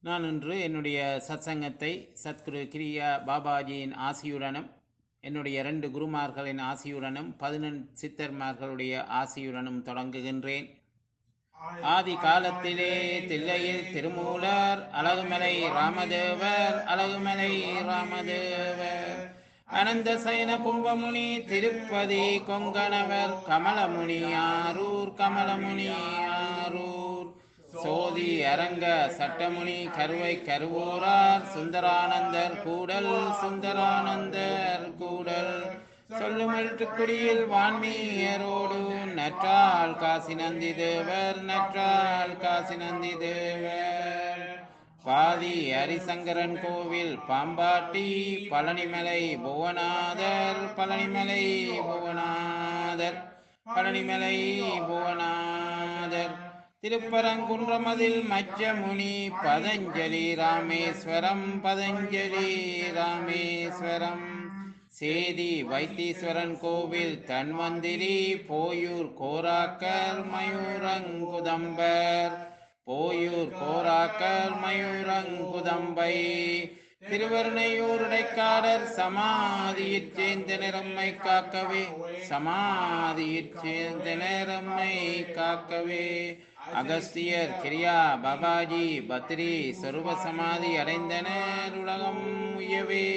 நான் இன்று என்னுடைய சத்சங்கத்தை சத்குரு கிரியா பாபாஜியின் ஆசியுடனும் என்னுடைய இரண்டு குருமார்களின் ஆசியுடனும் பதினெண் சித்தர்மார்களுடைய ஆசியுடனும் தொடங்குகின்றேன் ஆதி காலத்திலே தில்லையில் திருமூலர் அழகுமலை ராமதேவர் அழகுமலை ராமதேவர் அனந்த சயன கும்பமுனி திருப்பதி கொங்கணவர் கமலமுனி ஆரூர் கமலமுனி ஆரூர் சோதி அரங்க சட்டமுனி கருவை கருவூரார் சுந்தரானந்தர் கூடல் சுந்தரானந்தர் கூடல் சொல்லுமல்குடியில் வான்மீயரோடு நற்றால் காசி நந்தி தேவர் நற்றால் காசி நந்தி தேவர் பாதி ஹரிசங்கரன் கோவில் பாம்பாட்டி பழனிமலை புவனாதர் பழனிமலை புவனாதர் பழனிமலை புவனாதர் திருப்பரங்குன்றமதில் மச்சமுனி பதஞ்சலி ராமேஸ்வரம் பதஞ்சலி ராமேஸ்வரம் சேதி வைத்தீஸ்வரன் கோவில் தன்வந்திரி போயூர் கோராக்கர் மயூரங்குதம்பர் போயூர் கோராக்கர் மயூரங்குதம்பை திருவருணையூருடைக்காரர் சமாதியிற் சேர்ந்த நிறம்மை காக்கவே சமாதியிற் சேர்ந்த நிறம்மை காக்கவே அகஸ்தியர் கிரியா பாபாஜி பத்ரி சொருப சமாதி அடைந்தனர் உலகம் உயவே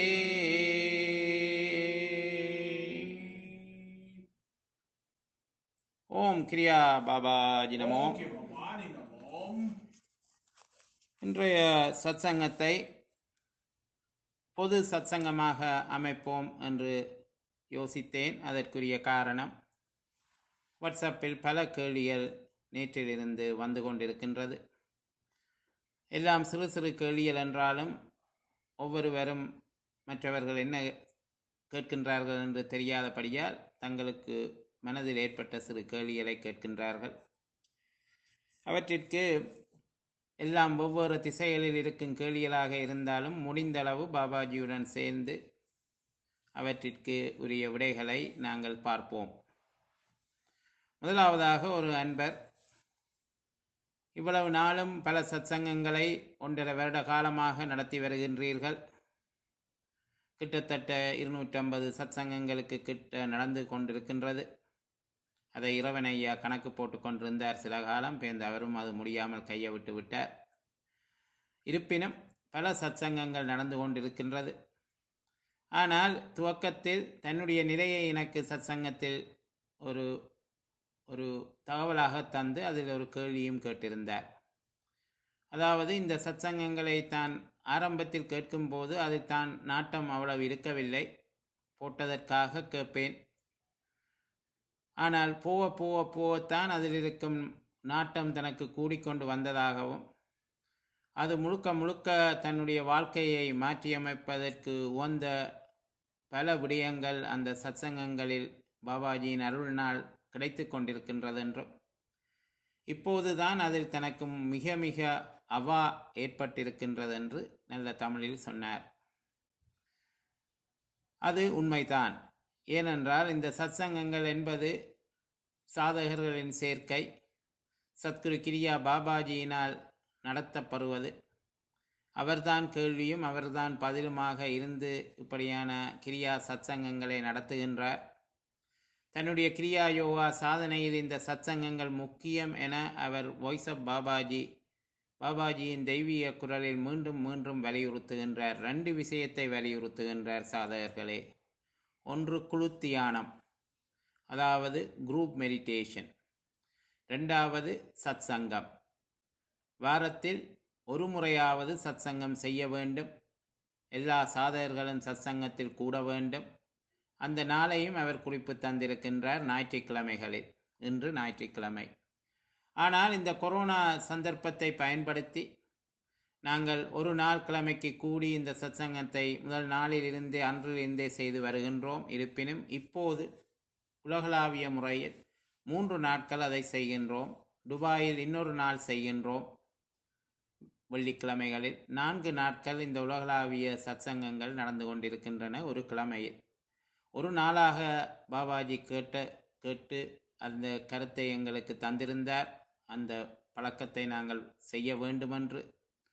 ஓம் கிரியா பாபாஜி நமோ இன்றைய சத்சங்கத்தை பொது சத்சங்கமாக அமைப்போம் என்று யோசித்தேன் அதற்குரிய காரணம் வாட்ஸ்அப்பில் பல கேள்விகள் நேற்றிலிருந்து வந்து கொண்டிருக்கின்றது எல்லாம் சிறு சிறு கேள்விகள் என்றாலும் ஒவ்வொருவரும் மற்றவர்கள் என்ன கேட்கின்றார்கள் என்று தெரியாதபடியால் தங்களுக்கு மனதில் ஏற்பட்ட சிறு கேள்விகளை கேட்கின்றார்கள் அவற்றிற்கு எல்லாம் ஒவ்வொரு திசைகளில் இருக்கும் கேள்விகளாக இருந்தாலும் முடிந்தளவு பாபாஜியுடன் சேர்ந்து அவற்றிற்கு உரிய விடைகளை நாங்கள் பார்ப்போம் முதலாவதாக ஒரு அன்பர் இவ்வளவு நாளும் பல சத்சங்கங்களை ஒன்றரை வருட காலமாக நடத்தி வருகின்றீர்கள் கிட்டத்தட்ட இருநூற்றம்பது சத்சங்கங்களுக்கு கிட்ட நடந்து கொண்டிருக்கின்றது அதை இறைவன் ஐயா கணக்கு போட்டு கொண்டிருந்தார் சில காலம் பேர்ந்து அவரும் அது முடியாமல் கையை விட்டு விட்டார் இருப்பினும் பல சத்சங்கங்கள் நடந்து கொண்டிருக்கின்றது ஆனால் துவக்கத்தில் தன்னுடைய நிலையை எனக்கு சத்சங்கத்தில் ஒரு ஒரு தகவலாக தந்து அதில் ஒரு கேள்வியும் கேட்டிருந்தார் அதாவது இந்த சத்சங்கங்களை தான் ஆரம்பத்தில் கேட்கும்போது அதில் தான் நாட்டம் அவ்வளவு இருக்கவில்லை போட்டதற்காக கேட்பேன் ஆனால் போக போக போகத்தான் அதில் இருக்கும் நாட்டம் தனக்கு கூடிக்கொண்டு வந்ததாகவும் அது முழுக்க முழுக்க தன்னுடைய வாழ்க்கையை மாற்றியமைப்பதற்கு உகந்த பல விடயங்கள் அந்த சத்சங்கங்களில் பாபாஜியின் அருளினால் கிடைத்து கொண்டிருக்கின்றது என்றும் இப்போதுதான் அதில் தனக்கு மிக மிக அவா ஏற்பட்டிருக்கின்றது என்று நல்ல தமிழில் சொன்னார் அது உண்மைதான் ஏனென்றால் இந்த சத்சங்கங்கள் என்பது சாதகர்களின் சேர்க்கை சத்குரு கிரியா பாபாஜியினால் நடத்தப்படுவது அவர்தான் கேள்வியும் அவர்தான் பதிலுமாக இருந்து இப்படியான கிரியா சத்சங்கங்களை நடத்துகின்றார் தன்னுடைய கிரியா யோகா சாதனையில் இந்த சத்சங்கங்கள் முக்கியம் என அவர் வாய்ஸ் ஆஃப் பாபாஜி பாபாஜியின் தெய்வீக குரலில் மீண்டும் மீண்டும் வலியுறுத்துகின்றார் ரெண்டு விஷயத்தை வலியுறுத்துகின்றார் சாதகர்களே ஒன்று குழு தியானம் அதாவது குரூப் மெடிடேஷன் ரெண்டாவது சத் சங்கம் வாரத்தில் ஒரு முறையாவது சத் சங்கம் செய்ய வேண்டும் எல்லா சாதகர்களும் சத் சங்கத்தில் கூட வேண்டும் அந்த நாளையும் அவர் குறிப்பு தந்திருக்கின்றார் ஞாயிற்றுக்கிழமைகளில் இன்று ஞாயிற்றுக்கிழமை ஆனால் இந்த கொரோனா சந்தர்ப்பத்தை பயன்படுத்தி நாங்கள் ஒரு நாள் கிழமைக்கு கூடி இந்த சத்சங்கத்தை முதல் நாளில் இருந்தே அன்றிலிருந்தே செய்து வருகின்றோம் இருப்பினும் இப்போது உலகளாவிய முறையில் மூன்று நாட்கள் அதை செய்கின்றோம் துபாயில் இன்னொரு நாள் செய்கின்றோம் வெள்ளிக்கிழமைகளில் நான்கு நாட்கள் இந்த உலகளாவிய சத்சங்கங்கள் நடந்து கொண்டிருக்கின்றன ஒரு கிழமையில் ஒரு நாளாக பாபாஜி கேட்ட கேட்டு அந்த கருத்தை எங்களுக்கு தந்திருந்தார் அந்த பழக்கத்தை நாங்கள் செய்ய வேண்டுமென்று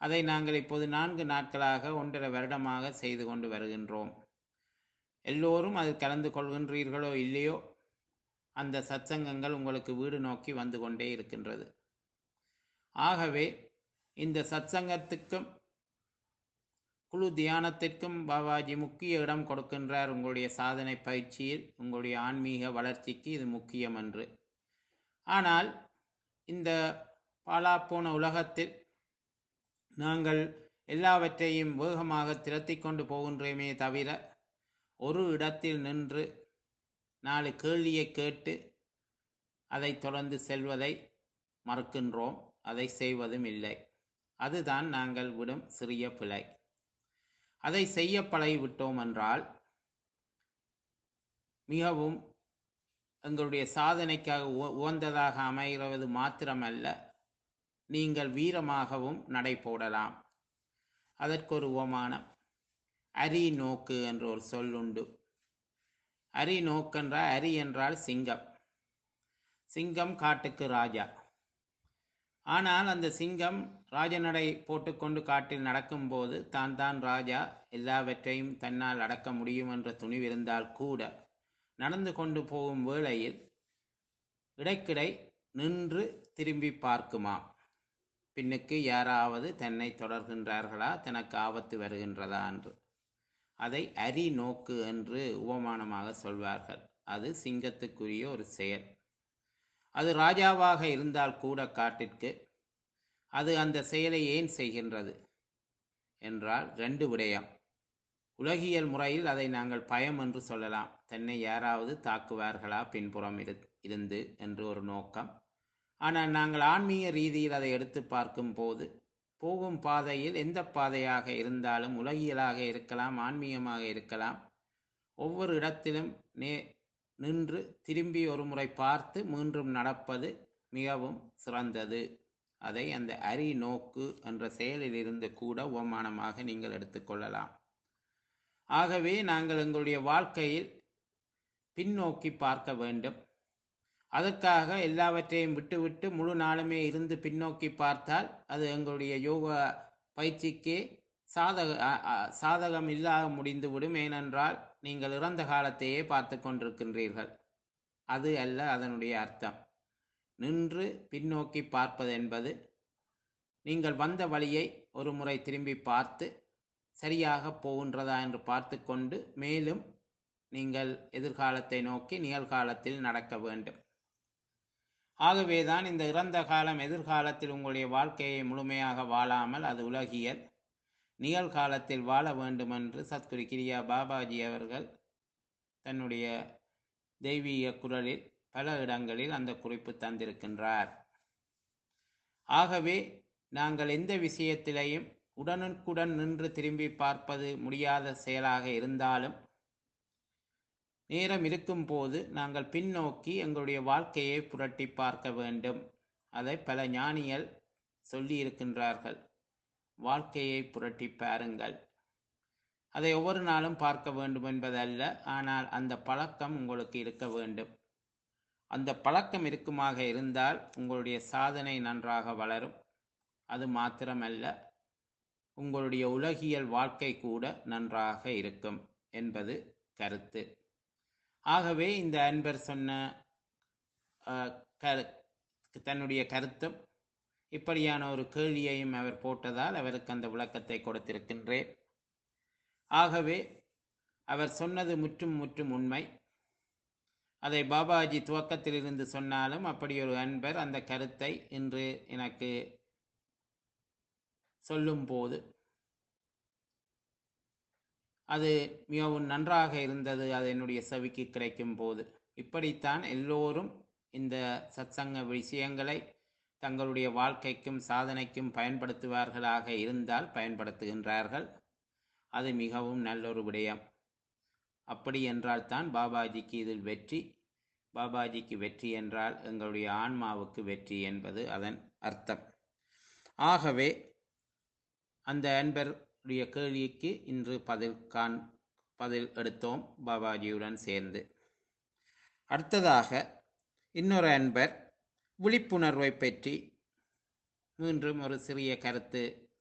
அதை நாங்கள் இப்போது நான்கு நாட்களாக ஒன்றரை வருடமாக செய்து கொண்டு வருகின்றோம் எல்லோரும் அதில் கலந்து கொள்கின்றீர்களோ இல்லையோ அந்த சத்சங்கங்கள் உங்களுக்கு வீடு நோக்கி வந்து கொண்டே இருக்கின்றது ஆகவே இந்த சத்சங்கத்துக்கும் குழு தியானத்திற்கும் பாபாஜி முக்கிய இடம் கொடுக்கின்றார் உங்களுடைய சாதனை பயிற்சியில் உங்களுடைய ஆன்மீக வளர்ச்சிக்கு இது முக்கியம் என்று ஆனால் இந்த பாலாப்போன உலகத்தில் நாங்கள் எல்லாவற்றையும் வேகமாக திரத்தி கொண்டு போகின்றோமே தவிர ஒரு இடத்தில் நின்று நாலு கேள்வியை கேட்டு அதை தொடர்ந்து செல்வதை மறுக்கின்றோம் அதை செய்வதும் இல்லை அதுதான் நாங்கள் விடும் சிறிய பிழை அதை செய்ய பழகிவிட்டோம் என்றால் மிகவும் எங்களுடைய சாதனைக்காக உ- உகந்ததாக அமைகிறது மாத்திரமல்ல நீங்கள் வீரமாகவும் நடை போடலாம் அதற்கு ஒரு உவமானம் அரி நோக்கு என்ற ஒரு சொல்லுண்டு அரி நோக்கென்றால் அரி என்றால் சிங்கம் சிங்கம் காட்டுக்கு ராஜா ஆனால் அந்த சிங்கம் ராஜநடை போட்டுக்கொண்டு காட்டில் நடக்கும்போது தான் தான் ராஜா எல்லாவற்றையும் தன்னால் அடக்க முடியும் என்ற துணிவிருந்தால் கூட நடந்து கொண்டு போகும் வேளையில் இடைக்கிடை நின்று திரும்பி பார்க்குமாம் பின்னுக்கு யாராவது தன்னை தொடர்கின்றார்களா தனக்கு ஆபத்து வருகின்றதா என்று அதை அரி நோக்கு என்று உபமானமாக சொல்வார்கள் அது சிங்கத்துக்குரிய ஒரு செயல் அது ராஜாவாக இருந்தால் கூட காட்டிற்கு அது அந்த செயலை ஏன் செய்கின்றது என்றால் ரெண்டு விடயம் உலகியல் முறையில் அதை நாங்கள் பயம் என்று சொல்லலாம் தன்னை யாராவது தாக்குவார்களா பின்புறம் இரு இருந்து என்று ஒரு நோக்கம் ஆனால் நாங்கள் ஆன்மீக ரீதியில் அதை எடுத்து பார்க்கும்போது போகும் பாதையில் எந்த பாதையாக இருந்தாலும் உலகியலாக இருக்கலாம் ஆன்மீகமாக இருக்கலாம் ஒவ்வொரு இடத்திலும் நே நின்று திரும்பி ஒரு முறை பார்த்து மீண்டும் நடப்பது மிகவும் சிறந்தது அதை அந்த அரி நோக்கு என்ற செயலில் இருந்து கூட உவமானமாக நீங்கள் எடுத்துக்கொள்ளலாம் ஆகவே நாங்கள் எங்களுடைய வாழ்க்கையில் பின்னோக்கி பார்க்க வேண்டும் அதற்காக எல்லாவற்றையும் விட்டுவிட்டு முழு நாளுமே இருந்து பின்னோக்கி பார்த்தால் அது எங்களுடைய யோகா பயிற்சிக்கே சாதக அ- அ- சாதகம் இல்லாத முடிந்துவிடும் ஏனென்றால் நீங்கள் இறந்த காலத்தையே பார்த்து கொண்டிருக்கின்றீர்கள் அது அல்ல அதனுடைய அர்த்தம் நின்று பின்னோக்கி பார்ப்பது என்பது நீங்கள் வந்த வழியை ஒரு முறை திரும்பி பார்த்து சரியாக போகின்றதா என்று பார்த்து கொண்டு மேலும் நீங்கள் எதிர்காலத்தை நோக்கி நிகழ்காலத்தில் நடக்க வேண்டும் ஆகவேதான் இந்த இறந்த காலம் எதிர்காலத்தில் உங்களுடைய வாழ்க்கையை முழுமையாக வாழாமல் அது உலகியல் நிகழ்காலத்தில் வாழ வேண்டும் என்று சத்குரு கிரியா பாபாஜி அவர்கள் தன்னுடைய தெய்வீக குரலில் பல இடங்களில் அந்த குறிப்பு தந்திருக்கின்றார் ஆகவே நாங்கள் எந்த விஷயத்திலையும் உடனுக்குடன் நின்று திரும்பி பார்ப்பது முடியாத செயலாக இருந்தாலும் நேரம் இருக்கும்போது நாங்கள் பின்னோக்கி எங்களுடைய வாழ்க்கையை புரட்டி பார்க்க வேண்டும் அதை பல ஞானிகள் சொல்லி இருக்கின்றார்கள் வாழ்க்கையை புரட்டி பாருங்கள் அதை ஒவ்வொரு நாளும் பார்க்க வேண்டும் என்பதல்ல ஆனால் அந்த பழக்கம் உங்களுக்கு இருக்க வேண்டும் அந்த பழக்கம் இருக்குமாக இருந்தால் உங்களுடைய சாதனை நன்றாக வளரும் அது மாத்திரமல்ல உங்களுடைய உலகியல் வாழ்க்கை கூட நன்றாக இருக்கும் என்பது கருத்து ஆகவே இந்த அன்பர் சொன்ன அஹ், கரு- தன்னுடைய கருத்தும் இப்படியான ஒரு கேள்வியையும் அவர் போட்டதால் அவருக்கு அந்த விளக்கத்தை கொடுத்திருக்கின்றேன் ஆகவே அவர் சொன்னது முற்றும் முற்றும் உண்மை அதை பாபாஜி துவக்கத்திலிருந்து சொன்னாலும் அப்படி ஒரு அன்பர் அந்த கருத்தை இன்று எனக்கு சொல்லும்போது அது மிகவும் நன்றாக இருந்தது அது என்னுடைய செவிக்கு கிடைக்கும் போது இப்படித்தான் எல்லோரும் இந்த சத்சங்க விஷயங்களை தங்களுடைய வாழ்க்கைக்கும் சாதனைக்கும் பயன்படுத்துவார்களாக இருந்தால் பயன்படுத்துகின்றார்கள் அது மிகவும் நல்லொரு விடயம் அப்படி என்றால் தான் பாபாஜிக்கு இதில் வெற்றி பாபாஜிக்கு வெற்றி என்றால் எங்களுடைய ஆன்மாவுக்கு வெற்றி என்பது அதன் அர்த்தம் ஆகவே அந்த அன்பருடைய கேள்விக்கு இன்று பதில் கான் பதில் எடுத்தோம் பாபாஜியுடன் சேர்ந்து அடுத்ததாக இன்னொரு அன்பர் விழிப்புணர்வை பற்றி மீண்டும் ஒரு சிறிய கருத்து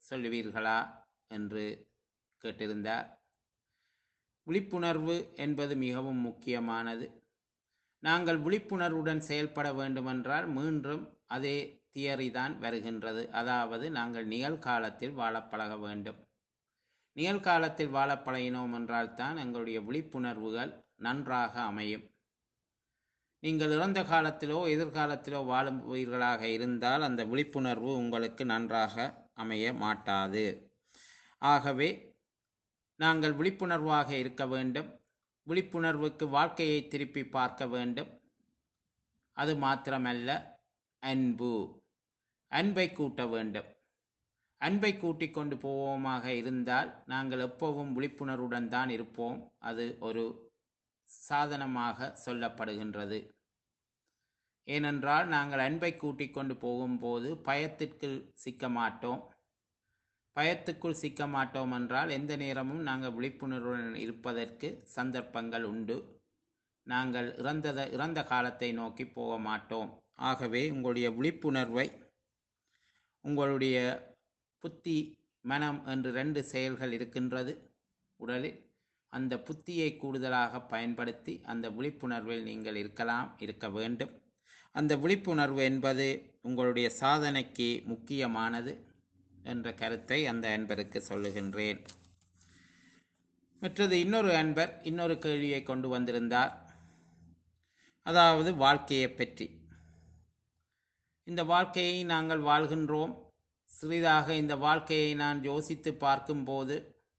சொல்லுவீர்களா என்று கேட்டிருந்தார் விழிப்புணர்வு என்பது மிகவும் முக்கியமானது நாங்கள் விழிப்புணர்வுடன் செயல்பட வேண்டுமென்றால் மீண்டும் அதே தியரி தான் வருகின்றது அதாவது நாங்கள் நிகழ்காலத்தில் வாழப் பழக வேண்டும் நிகழ்காலத்தில் வாழப் பழகினோம் என்றால் தான் எங்களுடைய விழிப்புணர்வுகள் நன்றாக அமையும் நீங்கள் இறந்த காலத்திலோ எதிர்காலத்திலோ வாழும் உயிர்களாக இருந்தால் அந்த விழிப்புணர்வு உங்களுக்கு நன்றாக அமைய மாட்டாது ஆகவே நாங்கள் விழிப்புணர்வாக இருக்க வேண்டும் விழிப்புணர்வுக்கு வாழ்க்கையை திருப்பி பார்க்க வேண்டும் அது மாத்திரமல்ல அன்பு அன்பை கூட்ட வேண்டும் அன்பை கூட்டிக் கொண்டு போவோமாக இருந்தால் நாங்கள் எப்பவும் விழிப்புணர்வுடன் தான் இருப்போம் அது ஒரு சாதனமாக சொல்லப்படுகின்றது ஏனென்றால் நாங்கள் அன்பை கூட்டிக் கொண்டு போகும்போது பயத்திற்கு சிக்க மாட்டோம் பயத்துக்குள் சிக்க மாட்டோம் என்றால் எந்த நேரமும் நாங்கள் விழிப்புணர்வுடன் இருப்பதற்கு சந்தர்ப்பங்கள் உண்டு நாங்கள் இறந்தத இறந்த காலத்தை நோக்கி போக மாட்டோம் ஆகவே உங்களுடைய விழிப்புணர்வை உங்களுடைய புத்தி மனம் என்று ரெண்டு செயல்கள் இருக்கின்றது உடலில் அந்த புத்தியை கூடுதலாக பயன்படுத்தி அந்த விழிப்புணர்வில் நீங்கள் இருக்கலாம் இருக்க வேண்டும் அந்த விழிப்புணர்வு என்பது உங்களுடைய சாதனைக்கு முக்கியமானது என்ற கருத்தை அந்த அன்பருக்கு சொல்லுகின்றேன் மற்றது இன்னொரு அன்பர் இன்னொரு கேள்வியை கொண்டு வந்திருந்தார் அதாவது வாழ்க்கையை பற்றி இந்த வாழ்க்கையை நாங்கள் வாழ்கின்றோம் சிறிதாக இந்த வாழ்க்கையை நான் யோசித்து பார்க்கும்போது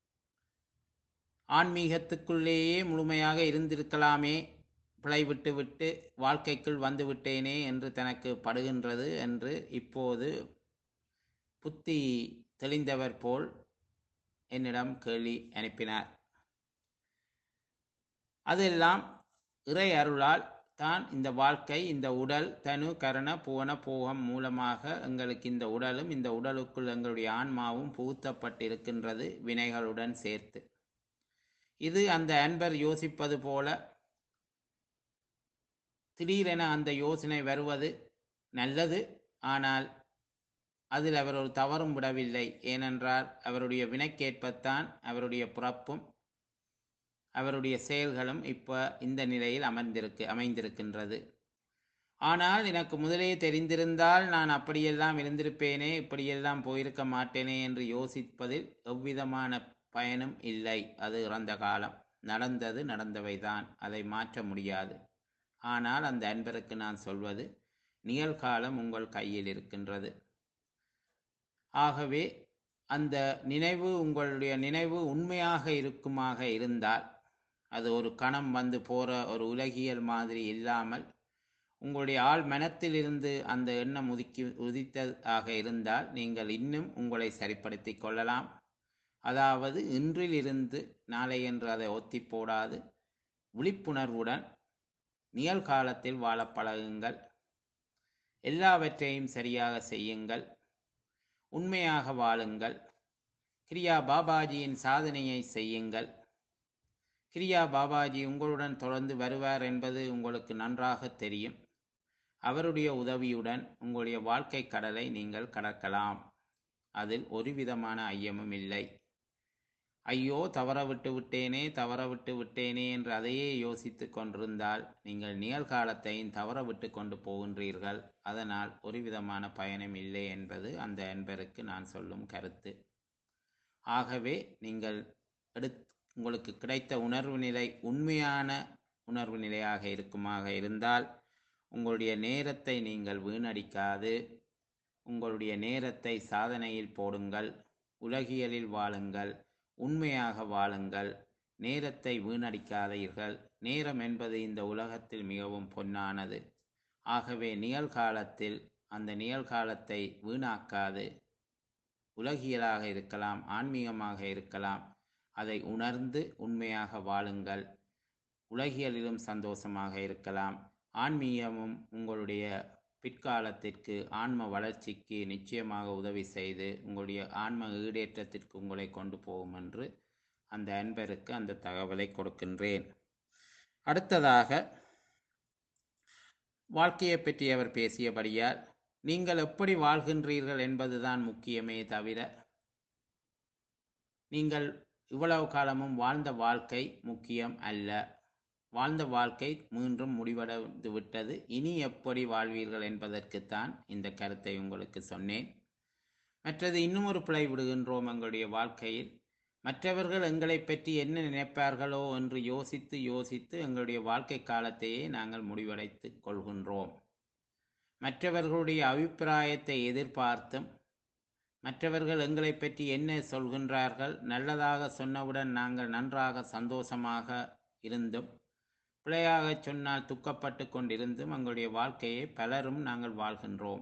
ஆன்மீகத்துக்குள்ளேயே முழுமையாக இருந்திருக்கலாமே பிழை விட்டு விட்டு வாழ்க்கைக்குள் வந்து விட்டேனே என்று தனக்கு படுகின்றது என்று இப்போது புத்தி தெளிந்தவர் போல் என்னிடம் கேள்வி அனுப்பினார் அதெல்லாம் இறை அருளால் தான் இந்த வாழ்க்கை இந்த உடல் தனு கரண புவன போகம் மூலமாக எங்களுக்கு இந்த உடலும் இந்த உடலுக்குள் எங்களுடைய ஆன்மாவும் புகுத்தப்பட்டிருக்கின்றது வினைகளுடன் சேர்த்து இது அந்த அன்பர் யோசிப்பது போல திடீரென அந்த யோசனை வருவது நல்லது ஆனால் அதில் அவர் ஒரு தவறும் விடவில்லை ஏனென்றால் அவருடைய வினைக்கேற்பத்தான் அவருடைய பிறப்பும் அவருடைய செயல்களும் இப்போ இந்த நிலையில் அமர்ந்திருக்கு அமைந்திருக்கின்றது ஆனால் எனக்கு முதலே தெரிந்திருந்தால் நான் அப்படியெல்லாம் இருந்திருப்பேனே இப்படியெல்லாம் போயிருக்க மாட்டேனே என்று யோசிப்பதில் எவ்விதமான பயனும் இல்லை அது இறந்த காலம் நடந்தது நடந்தவைதான் அதை மாற்ற முடியாது ஆனால் அந்த அன்பருக்கு நான் சொல்வது நிகழ்காலம் உங்கள் கையில் இருக்கின்றது ஆகவே அந்த நினைவு உங்களுடைய நினைவு உண்மையாக இருக்குமாக இருந்தால் அது ஒரு கணம் வந்து போற ஒரு உலகியல் மாதிரி இல்லாமல் உங்களுடைய ஆள் மனத்திலிருந்து அந்த எண்ணம் உதிக்கி உதித்ததாக இருந்தால் நீங்கள் இன்னும் உங்களை சரிப்படுத்தி கொள்ளலாம் அதாவது இன்றிலிருந்து நாளை என்று அதை ஒத்தி போடாது விழிப்புணர்வுடன் நிகழ்காலத்தில் வாழ பழகுங்கள் எல்லாவற்றையும் சரியாக செய்யுங்கள் உண்மையாக வாழுங்கள் கிரியா பாபாஜியின் சாதனையை செய்யுங்கள் கிரியா பாபாஜி உங்களுடன் தொடர்ந்து வருவார் என்பது உங்களுக்கு நன்றாக தெரியும் அவருடைய உதவியுடன் உங்களுடைய வாழ்க்கை கடலை நீங்கள் கடக்கலாம் அதில் ஒரு விதமான ஐயமும் இல்லை ஐயோ தவற விட்டு விட்டேனே தவற விட்டு விட்டேனே என்று அதையே யோசித்து கொண்டிருந்தால் நீங்கள் நிகழ்காலத்தையும் தவற விட்டு கொண்டு போகின்றீர்கள் அதனால் ஒரு விதமான பயனும் இல்லை என்பது அந்த அன்பருக்கு நான் சொல்லும் கருத்து ஆகவே நீங்கள் எடுத் உங்களுக்கு கிடைத்த உணர்வு நிலை உண்மையான உணர்வு நிலையாக இருக்குமாக இருந்தால் உங்களுடைய நேரத்தை நீங்கள் வீணடிக்காது உங்களுடைய நேரத்தை சாதனையில் போடுங்கள் உலகியலில் வாழுங்கள் உண்மையாக வாழுங்கள் நேரத்தை வீணடிக்காதீர்கள் நேரம் என்பது இந்த உலகத்தில் மிகவும் பொன்னானது ஆகவே நிகழ்காலத்தில் அந்த நிகழ்காலத்தை வீணாக்காது உலகியலாக இருக்கலாம் ஆன்மீகமாக இருக்கலாம் அதை உணர்ந்து உண்மையாக வாழுங்கள் உலகியலிலும் சந்தோஷமாக இருக்கலாம் ஆன்மீகமும் உங்களுடைய பிற்காலத்திற்கு ஆன்ம வளர்ச்சிக்கு நிச்சயமாக உதவி செய்து உங்களுடைய ஆன்ம ஈடேற்றத்திற்கு உங்களை கொண்டு போகும் என்று அந்த அன்பருக்கு அந்த தகவலை கொடுக்கின்றேன் அடுத்ததாக வாழ்க்கையை பற்றி அவர் பேசியபடியால் நீங்கள் எப்படி வாழ்கின்றீர்கள் என்பதுதான் முக்கியமே தவிர நீங்கள் இவ்வளவு காலமும் வாழ்ந்த வாழ்க்கை முக்கியம் அல்ல வாழ்ந்த வாழ்க்கை மீண்டும் முடிவடைந்து விட்டது இனி எப்படி வாழ்வீர்கள் என்பதற்குத்தான் இந்த கருத்தை உங்களுக்கு சொன்னேன் மற்றது இன்னும் ஒரு பிழை விடுகின்றோம் எங்களுடைய வாழ்க்கையில் மற்றவர்கள் எங்களை பற்றி என்ன நினைப்பார்களோ என்று யோசித்து யோசித்து எங்களுடைய வாழ்க்கை காலத்தையே நாங்கள் முடிவடைத்து கொள்கின்றோம் மற்றவர்களுடைய அபிப்பிராயத்தை எதிர்பார்த்தும் மற்றவர்கள் எங்களை பற்றி என்ன சொல்கின்றார்கள் நல்லதாக சொன்னவுடன் நாங்கள் நன்றாக சந்தோஷமாக இருந்தும் பிழையாக சொன்னால் துக்கப்பட்டு கொண்டிருந்தும் எங்களுடைய வாழ்க்கையை பலரும் நாங்கள் வாழ்கின்றோம்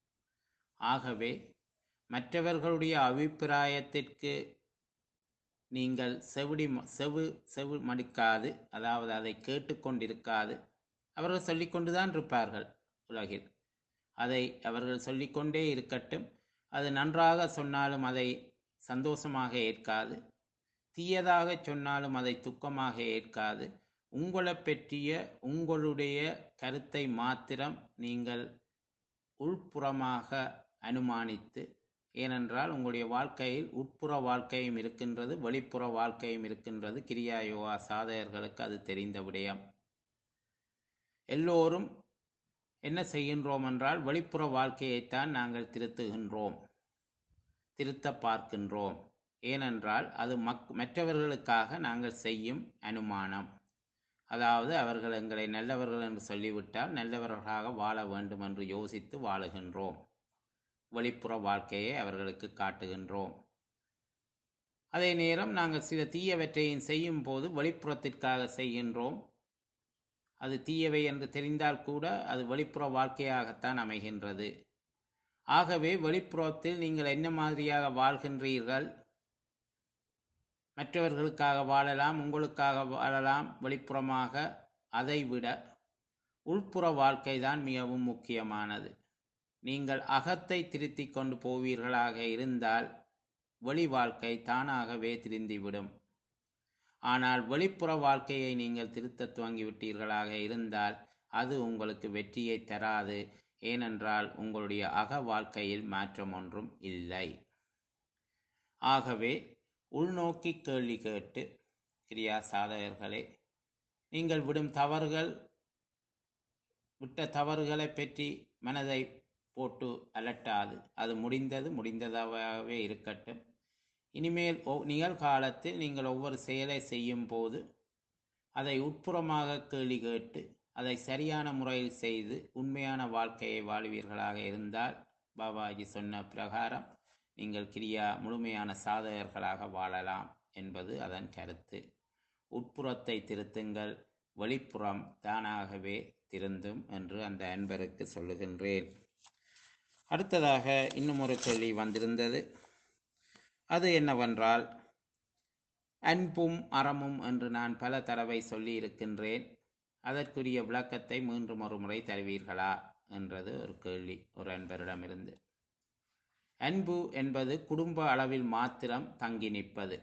ஆகவே மற்றவர்களுடைய அபிப்பிராயத்திற்கு நீங்கள் செவிடி செவு செவு மடிக்காது அதாவது அதை கேட்டுக்கொண்டிருக்காது அவர்கள் சொல்லிக்கொண்டுதான் இருப்பார்கள் உலகில் அதை அவர்கள் சொல்லிக்கொண்டே இருக்கட்டும் அது நன்றாக சொன்னாலும் அதை சந்தோஷமாக ஏற்காது தீயதாக சொன்னாலும் அதை துக்கமாக ஏற்காது உங்களை பற்றிய உங்களுடைய கருத்தை மாத்திரம் நீங்கள் உள்புறமாக அனுமானித்து ஏனென்றால் உங்களுடைய வாழ்க்கையில் உட்புற வாழ்க்கையும் இருக்கின்றது வெளிப்புற வாழ்க்கையும் இருக்கின்றது கிரியா யோகா சாதகர்களுக்கு அது தெரிந்த விடயம் எல்லோரும் என்ன செய்கின்றோம் என்றால் வெளிப்புற வாழ்க்கையைத்தான் நாங்கள் திருத்துகின்றோம் திருத்த பார்க்கின்றோம் ஏனென்றால் அது மக் மற்றவர்களுக்காக நாங்கள் செய்யும் அனுமானம் அதாவது அவர்கள் எங்களை நல்லவர்கள் என்று சொல்லிவிட்டால் நல்லவர்களாக வாழ வேண்டும் என்று யோசித்து வாழுகின்றோம் வெளிப்புற வாழ்க்கையை அவர்களுக்கு காட்டுகின்றோம் அதே நேரம் நாங்கள் சில தீயவற்றையும் செய்யும் போது வெளிப்புறத்திற்காக செய்கின்றோம் அது தீயவை என்று தெரிந்தால் கூட அது வெளிப்புற வாழ்க்கையாகத்தான் அமைகின்றது ஆகவே வெளிப்புறத்தில் நீங்கள் என்ன மாதிரியாக வாழ்கின்றீர்கள் மற்றவர்களுக்காக வாழலாம் உங்களுக்காக வாழலாம் வெளிப்புறமாக அதைவிட உள்புற வாழ்க்கை தான் மிகவும் முக்கியமானது நீங்கள் அகத்தை திருத்திக் கொண்டு போவீர்களாக இருந்தால் வெளி வாழ்க்கை தானாகவே திருந்திவிடும் ஆனால் வெளிப்புற வாழ்க்கையை நீங்கள் திருத்த துவங்கிவிட்டீர்களாக இருந்தால் அது உங்களுக்கு வெற்றியை தராது ஏனென்றால் உங்களுடைய அக வாழ்க்கையில் மாற்றம் ஒன்றும் இல்லை ஆகவே உள்நோக்கி கேள்வி கேட்டு கிரியா சாதகர்களே நீங்கள் விடும் தவறுகள் விட்ட தவறுகளை பற்றி மனதை போட்டு அலட்டாது அது முடிந்தது முடிந்ததாகவே இருக்கட்டும் இனிமேல் ஒ நிகழ்காலத்தில் நீங்கள் ஒவ்வொரு செயலை செய்யும் போது அதை உட்புறமாக கேள்வி கேட்டு அதை சரியான முறையில் செய்து உண்மையான வாழ்க்கையை வாழ்வீர்களாக இருந்தால் பாபாஜி சொன்ன பிரகாரம் நீங்கள் கிரியா முழுமையான சாதகர்களாக வாழலாம் என்பது அதன் கருத்து உட்புறத்தை திருத்துங்கள் வெளிப்புறம் தானாகவே திருந்தும் என்று அந்த அன்பருக்கு சொல்லுகின்றேன் அடுத்ததாக இன்னும் ஒரு கேள்வி வந்திருந்தது அது என்னவென்றால் அன்பும் அறமும் என்று நான் பல தடவை சொல்லி இருக்கின்றேன் அதற்குரிய விளக்கத்தை மீண்டும் ஒரு முறை தருவீர்களா என்றது ஒரு கேள்வி ஒரு அன்பரிடமிருந்து அன்பு என்பது குடும்ப அளவில் மாத்திரம் தங்கி நிற்பது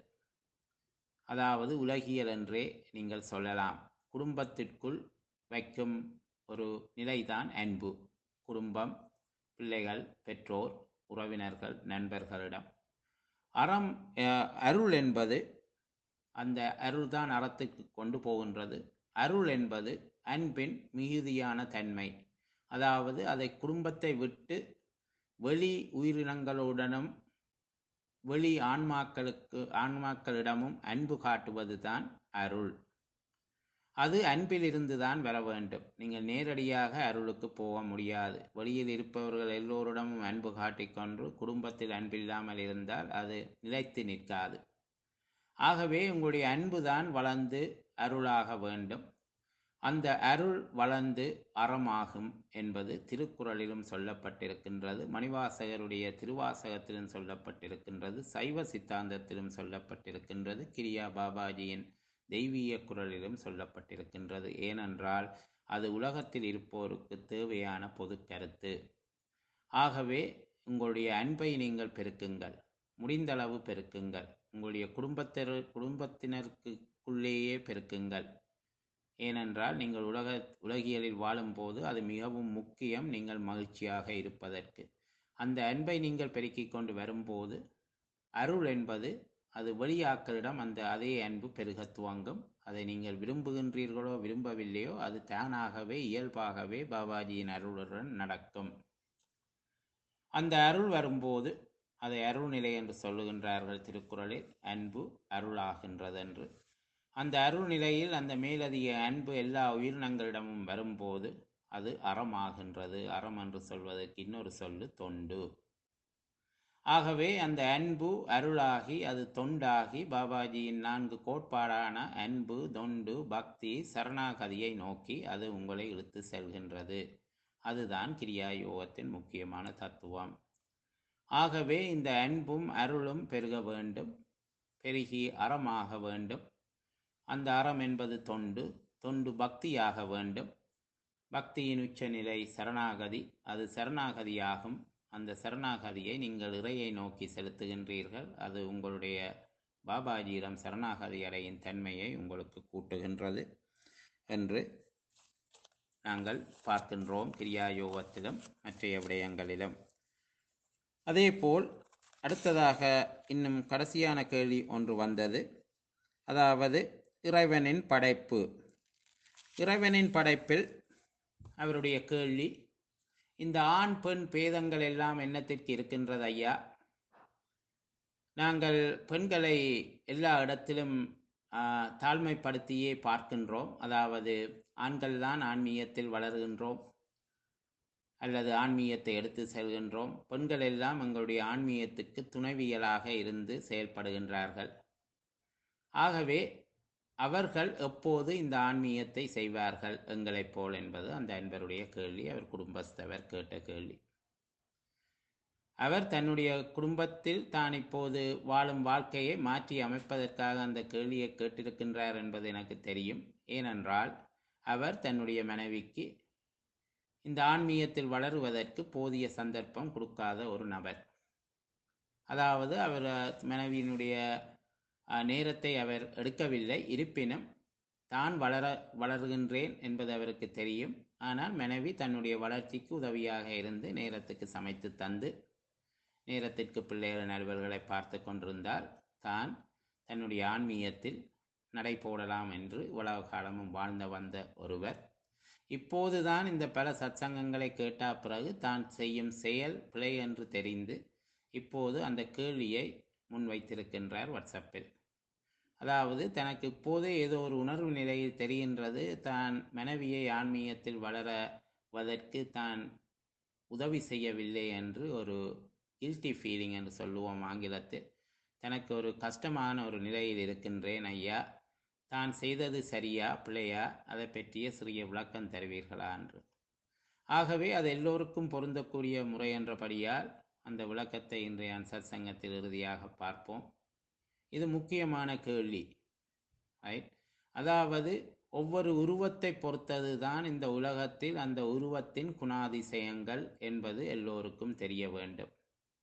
அதாவது உலகியல் என்றே நீங்கள் சொல்லலாம் குடும்பத்திற்குள் வைக்கும் ஒரு நிலைதான் அன்பு குடும்பம் பிள்ளைகள் பெற்றோர் உறவினர்கள் நண்பர்களிடம் அறம் அஹ், அருள் என்பது அந்த அருள் தான் அறத்துக்கு கொண்டு போகின்றது அருள் என்பது அன்பின் மிகுதியான தன்மை அதாவது அதை குடும்பத்தை விட்டு வெளி உயிரினங்களுடனும் வெளி ஆன்மாக்களுக்கு ஆன்மாக்களிடமும் அன்பு காட்டுவது தான் அருள் அது அன்பிலிருந்து தான் வர வேண்டும் நீங்கள் நேரடியாக அருளுக்கு போக முடியாது வெளியில் இருப்பவர்கள் எல்லோரிடமும் அன்பு காட்டிக்கொண்டு குடும்பத்தில் அன்பில்லாமல் இருந்தால் அது நிலைத்து நிற்காது ஆகவே உங்களுடைய அன்பு தான் வளர்ந்து அருளாக வேண்டும் அந்த அருள் வளர்ந்து அறமாகும் என்பது திருக்குறளிலும் சொல்லப்பட்டிருக்கின்றது மணிவாசகருடைய திருவாசகத்திலும் சொல்லப்பட்டிருக்கின்றது சைவ சித்தாந்தத்திலும் சொல்லப்பட்டிருக்கின்றது கிரியா பாபாஜியின் தெய்வீக குரலிலும் சொல்லப்பட்டிருக்கின்றது ஏனென்றால் அது உலகத்தில் இருப்போருக்கு தேவையான பொது கருத்து ஆகவே உங்களுடைய அன்பை நீங்கள் பெருக்குங்கள் முடிந்தளவு பெருக்குங்கள் உங்களுடைய குடும்பத்தினர் குடும்பத்தினருக்குள்ளேயே பெருக்குங்கள் ஏனென்றால் நீங்கள் உலக உலகியலில் வாழும்போது அது மிகவும் முக்கியம் நீங்கள் மகிழ்ச்சியாக இருப்பதற்கு அந்த அன்பை நீங்கள் பெருக்கிக் கொண்டு வரும்போது அருள் என்பது அது வெளியாக்களிடம் அந்த அதே அன்பு பெருக துவங்கும் அதை நீங்கள் விரும்புகின்றீர்களோ விரும்பவில்லையோ அது தானாகவே இயல்பாகவே பாபாஜியின் அருளுடன் நடக்கும் அந்த அருள் வரும்போது அதை அருள்நிலை என்று சொல்லுகின்றார்கள் திருக்குறளில் அன்பு அருளாகின்றது என்று அந்த அருள் நிலையில் அந்த மேலதிக அன்பு எல்லா உயிரினங்களிடமும் வரும்போது அது அறமாகின்றது அறம் என்று சொல்வதற்கு இன்னொரு சொல்லு தொண்டு ஆகவே அந்த அன்பு அருளாகி அது தொண்டாகி பாபாஜியின் நான்கு கோட்பாடான அன்பு தொண்டு பக்தி சரணாகதியை நோக்கி அது உங்களை இழுத்து செல்கின்றது அதுதான் கிரியா யோகத்தின் முக்கியமான தத்துவம் ஆகவே இந்த அன்பும் அருளும் பெருக வேண்டும் பெருகி அறமாக வேண்டும் அந்த அறம் என்பது தொண்டு தொண்டு பக்தியாக வேண்டும் பக்தியின் உச்சநிலை சரணாகதி அது சரணாகதியாகும் அந்த சரணாகதியை நீங்கள் இறையை நோக்கி செலுத்துகின்றீர்கள் அது உங்களுடைய பாபாஜியிடம் சரணாகதி அடையின் தன்மையை உங்களுக்கு கூட்டுகின்றது என்று நாங்கள் பார்க்கின்றோம் கிரியா யோகத்திலும் மற்றைய விடயங்களிலும் அதேபோல் அடுத்ததாக இன்னும் கடைசியான கேள்வி ஒன்று வந்தது அதாவது இறைவனின் படைப்பு இறைவனின் படைப்பில் அவருடைய கேள்வி இந்த ஆண் பெண் பேதங்கள் எல்லாம் என்னத்திற்கு இருக்கின்றது ஐயா நாங்கள் பெண்களை எல்லா இடத்திலும் ஆஹ், தாழ்மைப்படுத்தியே பார்க்கின்றோம் அதாவது ஆண்கள் தான் ஆன்மீகத்தில் வளர்கின்றோம் அல்லது ஆன்மீகத்தை எடுத்து செல்கின்றோம் பெண்கள் எல்லாம் எங்களுடைய ஆன்மீகத்துக்கு துணைவியலாக இருந்து செயல்படுகின்றார்கள் ஆகவே அவர்கள் எப்போது இந்த ஆன்மீகத்தை செய்வார்கள் எங்களைப் போல் என்பது அந்த அன்பருடைய கேள்வி அவர் குடும்பஸ்தவர் கேட்ட கேள்வி அவர் தன்னுடைய குடும்பத்தில் தான் இப்போது வாழும் வாழ்க்கையை மாற்றி அமைப்பதற்காக அந்த கேள்வியை கேட்டிருக்கின்றார் என்பது எனக்கு தெரியும் ஏனென்றால் அவர் தன்னுடைய மனைவிக்கு இந்த ஆன்மீகத்தில் வளருவதற்கு போதிய சந்தர்ப்பம் கொடுக்காத ஒரு நபர் அதாவது அவர் அஹ், மனைவியினுடைய அஹ், நேரத்தை அவர் எடுக்கவில்லை இருப்பினும் தான் வளர வளர்கின்றேன் என்பது அவருக்கு தெரியும் ஆனால் மனைவி தன்னுடைய வளர்ச்சிக்கு உதவியாக இருந்து நேரத்துக்கு சமைத்து தந்து நேரத்திற்கு பிள்ளைகள் நண்பர்களை பார்த்து கொண்டிருந்தால் தான் தன்னுடைய ஆன்மீகத்தில் நடை போடலாம் என்று இவ்வளவு காலமும் வாழ்ந்து வந்த ஒருவர் இப்போதுதான் இந்த பல சத்சங்கங்களை கேட்ட பிறகு தான் செய்யும் செயல் பிழை என்று தெரிந்து இப்போது அந்த கேள்வியை முன்வைத்திருக்கின்றார் வாட்ஸ்அப்பில் அதாவது தனக்கு இப்போதே ஏதோ ஒரு உணர்வு நிலையில் தெரிகின்றது தான் மனைவியை ஆன்மீகத்தில் வளரவதற்கு தான் உதவி செய்யவில்லை என்று ஒரு கில்ட்டி ஃபீலிங் என்று சொல்லுவோம் ஆங்கிலத்தில் தனக்கு ஒரு கஷ்டமான ஒரு நிலையில் இருக்கின்றேன் ஐயா தான் செய்தது சரியா பிழையா அதை பற்றிய சிறிய விளக்கம் தருவீர்களா என்று ஆகவே அது எல்லோருக்கும் பொருந்தக்கூடிய முறை என்றபடியால் அந்த விளக்கத்தை இன்றைய சத்சங்கத்தில் இறுதியாக பார்ப்போம் இது முக்கியமான கேள்வி ரைட் அதாவது ஒவ்வொரு உருவத்தை பொறுத்தது தான் இந்த உலகத்தில் அந்த உருவத்தின் குணாதிசயங்கள் என்பது எல்லோருக்கும் தெரிய வேண்டும்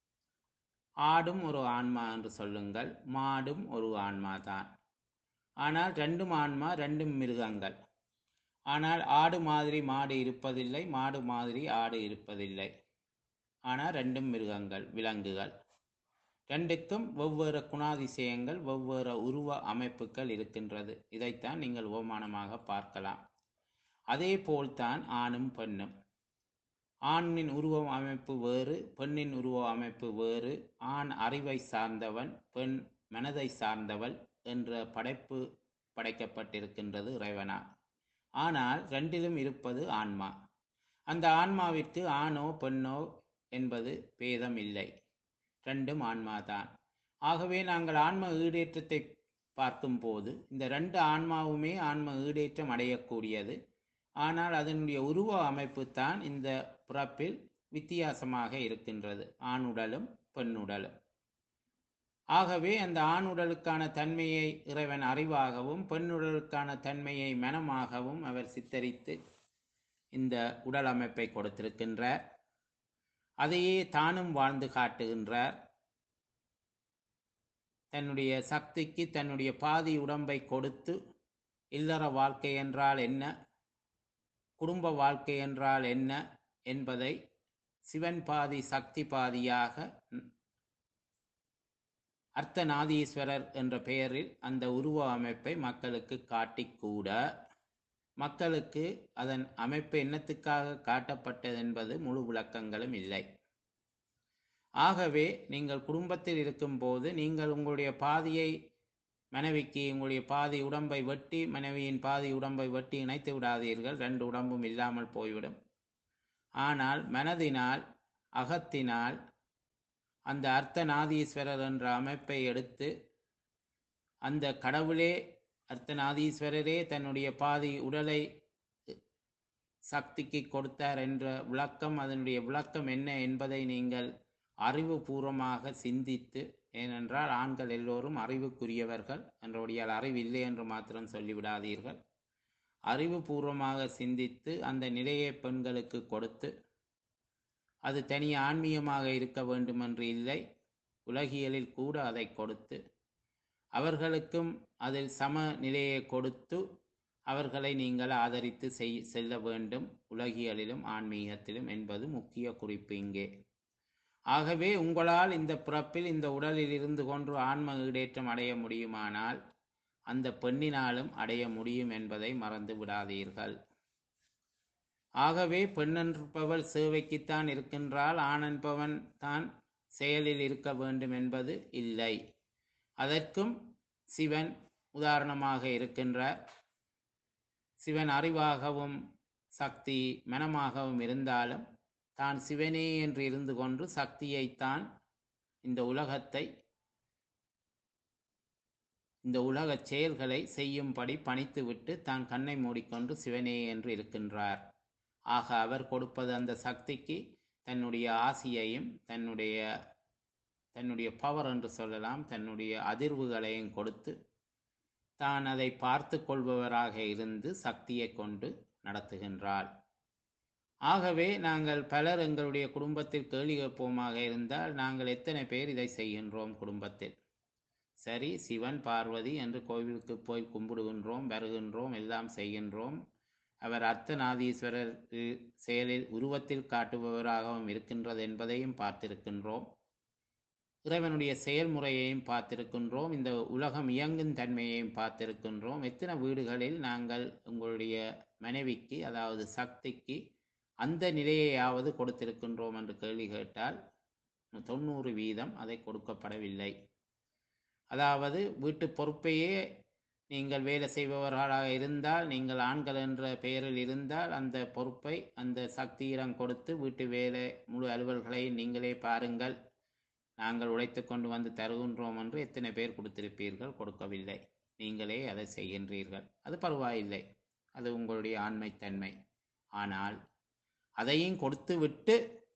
ஆடும் ஒரு ஆன்மா என்று சொல்லுங்கள் மாடும் ஒரு ஆன்மா தான் ஆனால் ரெண்டும் ஆன்மா ரெண்டும் மிருகங்கள் ஆனால் ஆடு மாதிரி மாடு இருப்பதில்லை மாடு மாதிரி ஆடு இருப்பதில்லை ஆனால் ரெண்டும் மிருகங்கள் விலங்குகள் ரெண்டுக்கும் வெவ்வேறு குணாதிசயங்கள் வெவ்வேறு உருவ அமைப்புகள் இருக்கின்றது இதைத்தான் நீங்கள் ஓமானமாக பார்க்கலாம் அதே போல்தான் ஆணும் பெண்ணும் ஆணின் உருவ அமைப்பு வேறு பெண்ணின் உருவ அமைப்பு வேறு ஆண் அறிவை சார்ந்தவன் பெண் மனதை சார்ந்தவள் என்ற படைப்பு படைக்கப்பட்டிருக்கின்றது இறைவனா ஆனால் ரெண்டிலும் இருப்பது ஆன்மா அந்த ஆன்மாவிற்கு ஆணோ பெண்ணோ என்பது பேதம் இல்லை ரெண்டும் ஆன்மாதான் ஆகவே நாங்கள் ஆன்ம ஈடேற்றத்தை பார்க்கும்போது இந்த ரெண்டு ஆன்மாவுமே ஆன்ம ஈடேற்றம் அடையக்கூடியது ஆனால் அதனுடைய உருவ அமைப்பு தான் இந்த பிறப்பில் வித்தியாசமாக இருக்கின்றது ஆணுடலும் பெண்ணுடலும் ஆகவே அந்த ஆணுடலுக்கான தன்மையை இறைவன் அறிவாகவும் பெண்ணுடலுக்கான தன்மையை மனமாகவும் அவர் சித்தரித்து இந்த உடல் அமைப்பை கொடுத்திருக்கின்றார் அதையே தானும் வாழ்ந்து காட்டுகின்றார் தன்னுடைய சக்திக்கு தன்னுடைய பாதி உடம்பை கொடுத்து இல்லற வாழ்க்கை என்றால் என்ன குடும்ப வாழ்க்கை என்றால் என்ன என்பதை சிவன் பாதி சக்தி பாதியாக அர்த்தநாதீஸ்வரர் என்ற பெயரில் அந்த உருவ அமைப்பை மக்களுக்கு காட்டிக் கூட மக்களுக்கு அதன் அமைப்பு என்னத்துக்காக காட்டப்பட்டது என்பது முழு விளக்கங்களும் இல்லை ஆகவே நீங்கள் குடும்பத்தில் இருக்கும்போது நீங்கள் உங்களுடைய பாதியை மனைவிக்கு உங்களுடைய பாதி உடம்பை வெட்டி மனைவியின் பாதி உடம்பை வெட்டி இணைத்து விடாதீர்கள் ரெண்டு உடம்பும் இல்லாமல் போய்விடும் ஆனால் மனதினால் அகத்தினால் அந்த அர்த்தநாதீஸ்வரர் என்ற அமைப்பை எடுத்து அந்த கடவுளே அர்த்தநாதீஸ்வரரே தன்னுடைய பாதி உடலை சக்திக்கு கொடுத்தார் என்ற விளக்கம் அதனுடைய விளக்கம் என்ன என்பதை நீங்கள் அறிவுபூர்வமாக சிந்தித்து ஏனென்றால் ஆண்கள் எல்லோரும் அறிவுக்குரியவர்கள் என்றபடியால் அறிவு இல்லை என்று மாத்திரம் சொல்லிவிடாதீர்கள் அறிவுபூர்வமாக சிந்தித்து அந்த நிலையை பெண்களுக்கு கொடுத்து அது தனி ஆன்மீகமாக இருக்க வேண்டும் என்று இல்லை உலகியலில் கூட அதை கொடுத்து அவர்களுக்கும் அதில் சம நிலையை கொடுத்து அவர்களை நீங்கள் ஆதரித்து செய் செல்ல வேண்டும் உலகியலிலும் ஆன்மீகத்திலும் என்பது முக்கிய குறிப்பு இங்கே ஆகவே உங்களால் இந்த பிறப்பில் இந்த உடலில் இருந்து கொண்டு ஆன்ம ஈடேற்றம் அடைய முடியுமானால் அந்த பெண்ணினாலும் அடைய முடியும் என்பதை மறந்து விடாதீர்கள் ஆகவே பெண்ணென்பவள் சேவைக்குத்தான் இருக்கின்றால் ஆணென்பவன் தான் செயலில் இருக்க வேண்டும் என்பது இல்லை அதற்கும் சிவன் உதாரணமாக இருக்கின்றார் சிவன் அறிவாகவும் சக்தி மனமாகவும் இருந்தாலும் தான் சிவனே என்று இருந்து கொண்டு சக்தியைத்தான் இந்த உலகத்தை இந்த உலகச் செயல்களை செய்யும்படி பணித்துவிட்டு தான் கண்ணை மூடிக்கொண்டு சிவனே என்று இருக்கின்றார் ஆக அவர் கொடுப்பது அந்த சக்திக்கு தன்னுடைய ஆசியையும் தன்னுடைய தன்னுடைய பவர் என்று சொல்லலாம் தன்னுடைய அதிர்வுகளையும் கொடுத்து தான் அதை பார்த்து கொள்பவராக இருந்து சக்தியை கொண்டு நடத்துகின்றார் ஆகவே நாங்கள் பலர் எங்களுடைய குடும்பத்தில் கேள்வி கேட்போமாக இருந்தால் நாங்கள் எத்தனை பேர் இதை செய்கின்றோம் குடும்பத்தில் சரி சிவன் பார்வதி என்று கோவிலுக்கு போய் கும்பிடுகின்றோம் வருகின்றோம் எல்லாம் செய்கின்றோம் அவர் அர்த்தநாதீஸ்வரர் அஹ், செயலில் உருவத்தில் காட்டுபவராகவும் இருக்கின்றது என்பதையும் பார்த்திருக்கின்றோம் இறைவனுடைய செயல்முறையையும் பார்த்திருக்கின்றோம் இந்த உலகம் இயங்கும் தன்மையையும் பார்த்திருக்கின்றோம் எத்தனை வீடுகளில் நாங்கள் உங்களுடைய மனைவிக்கு அதாவது சக்திக்கு அந்த நிலையையாவது கொடுத்திருக்கின்றோம் என்று கேள்வி கேட்டால் தொண்ணூறு வீதம் அதை கொடுக்கப்படவில்லை அதாவது வீட்டு பொறுப்பையே நீங்கள் வேலை செய்பவர்களாக இருந்தால் நீங்கள் ஆண்கள் என்ற பெயரில் இருந்தால் அந்த பொறுப்பை அந்த சக்தியிடம் கொடுத்து வீட்டு வேலை முழு அலுவல்களை நீங்களே பாருங்கள் நாங்கள் உழைத்து கொண்டு வந்து தருகின்றோம் என்று எத்தனை பேர் கொடுத்திருப்பீர்கள் கொடுக்கவில்லை நீங்களே அதை செய்கின்றீர்கள் அது பரவாயில்லை அது உங்களுடைய ஆண்மைத்தன்மை ஆனால் அதையும் கொடுத்து விட்டு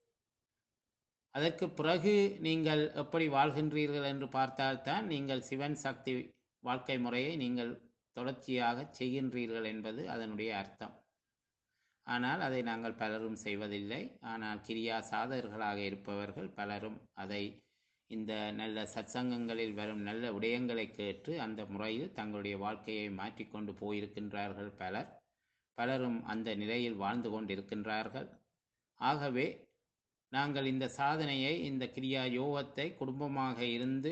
அதற்கு பிறகு நீங்கள் எப்படி வாழ்கின்றீர்கள் என்று பார்த்தால்தான் நீங்கள் சிவன் சக்தி வாழ்க்கை முறையை நீங்கள் தொடர்ச்சியாக செய்கின்றீர்கள் என்பது அதனுடைய அர்த்தம் ஆனால் அதை நாங்கள் பலரும் செய்வதில்லை ஆனால் கிரியா சாதகர்களாக இருப்பவர்கள் பலரும் அதை இந்த நல்ல சத்சங்கங்களில் வரும் நல்ல விடயங்களை கேட்டு அந்த முறையில் தங்களுடைய வாழ்க்கையை மாற்றிக்கொண்டு போயிருக்கின்றார்கள் பலர் பலரும் அந்த நிலையில் வாழ்ந்து கொண்டிருக்கின்றார்கள் ஆகவே நாங்கள் இந்த சாதனையை இந்த கிரியா யோகத்தை குடும்பமாக இருந்து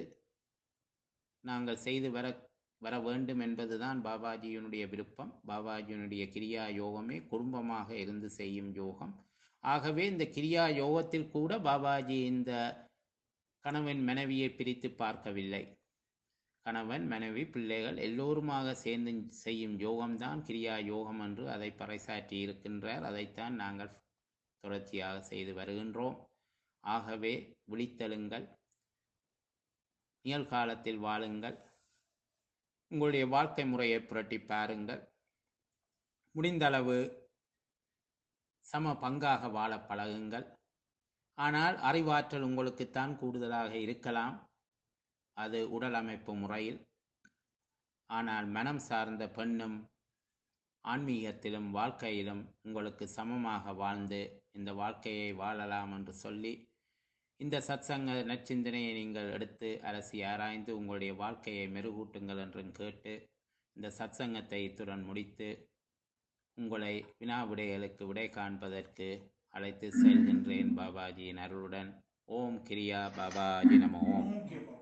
நாங்கள் செய்து வர வர வேண்டும் என்பதுதான் பாபாஜியினுடைய விருப்பம் பாபாஜியினுடைய கிரியா யோகமே குடும்பமாக இருந்து செய்யும் யோகம் ஆகவே இந்த கிரியா யோகத்தில் கூட பாபாஜி இந்த கணவன் மனைவியை பிரித்து பார்க்கவில்லை கணவன் மனைவி பிள்ளைகள் எல்லோருமாக சேர்ந்து செய்யும் யோகம்தான் கிரியா யோகம் என்று அதை பறைசாற்றி இருக்கின்றார் அதைத்தான் நாங்கள் தொடர்ச்சியாக செய்து வருகின்றோம் ஆகவே விழித்தெழுங்கள் நிகழ்காலத்தில் வாழுங்கள் உங்களுடைய வாழ்க்கை முறையை புரட்டி பாருங்கள் முடிந்தளவு சம பங்காக வாழ பழகுங்கள் ஆனால் அறிவாற்றல் உங்களுக்குத்தான் கூடுதலாக இருக்கலாம் அது உடல் அமைப்பு முறையில் ஆனால் மனம் சார்ந்த பெண்ணும் ஆன்மீகத்திலும் வாழ்க்கையிலும் உங்களுக்கு சமமாக வாழ்ந்து இந்த வாழ்க்கையை வாழலாம் என்று சொல்லி இந்த சத்சங்க நற்சிந்தனையை நீங்கள் எடுத்து அலசி ஆராய்ந்து உங்களுடைய வாழ்க்கையை மெருகூட்டுங்கள் என்றும் கேட்டு இந்த சத்சங்கத்தை இத்துடன் முடித்து உங்களை வினா விடைகளுக்கு விடை காண்பதற்கு அழைத்து செல்கின்றேன் பாபாஜியின் அருளுடன் ஓம் கிரியா பாபாஜி நம ஓம் ஓம் கிருபா